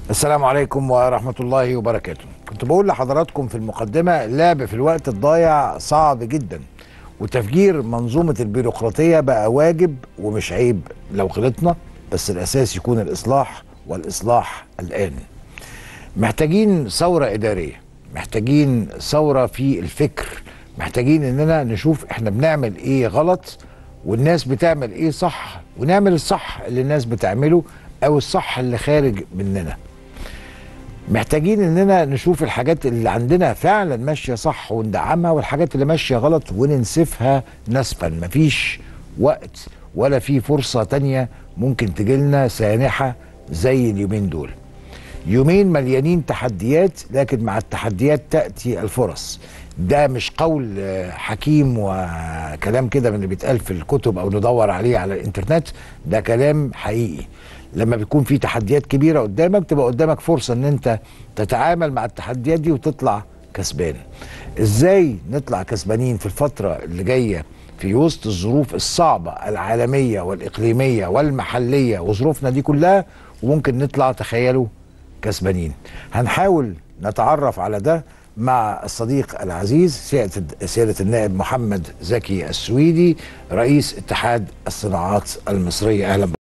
السلام عليكم ورحمة الله وبركاته كنت بقول لحضراتكم في المقدمة اللعب في الوقت الضايع صعب جدا وتفجير منظومة البيروقراطية بقى واجب ومش عيب لو غلطنا بس الأساس يكون الإصلاح والإصلاح الآن محتاجين ثورة إدارية محتاجين ثورة في الفكر محتاجين إننا نشوف إحنا بنعمل إيه غلط والناس بتعمل إيه صح ونعمل الصح اللي الناس بتعمله أو الصح اللي خارج مننا محتاجين اننا نشوف الحاجات اللي عندنا فعلا ماشيه صح وندعمها والحاجات اللي ماشيه غلط وننسفها نسفا مفيش وقت ولا في فرصه تانية ممكن تجيلنا سانحه زي اليومين دول يومين مليانين تحديات لكن مع التحديات تاتي الفرص ده مش قول آه، حكيم وكلام كده من اللي بيتقال في الكتب او ندور عليه على الانترنت ده كلام حقيقي لما بيكون في تحديات كبيره قدامك تبقى قدامك فرصه ان انت تتعامل مع التحديات دي وتطلع كسبان ازاي نطلع كسبانين في الفتره اللي جايه في وسط الظروف الصعبه العالميه والاقليميه والمحليه وظروفنا دي كلها وممكن نطلع تخيلوا كسبانين هنحاول نتعرف على ده مع الصديق العزيز سيادة سيادة النائب محمد زكي السويدي رئيس اتحاد الصناعات المصرية أهلا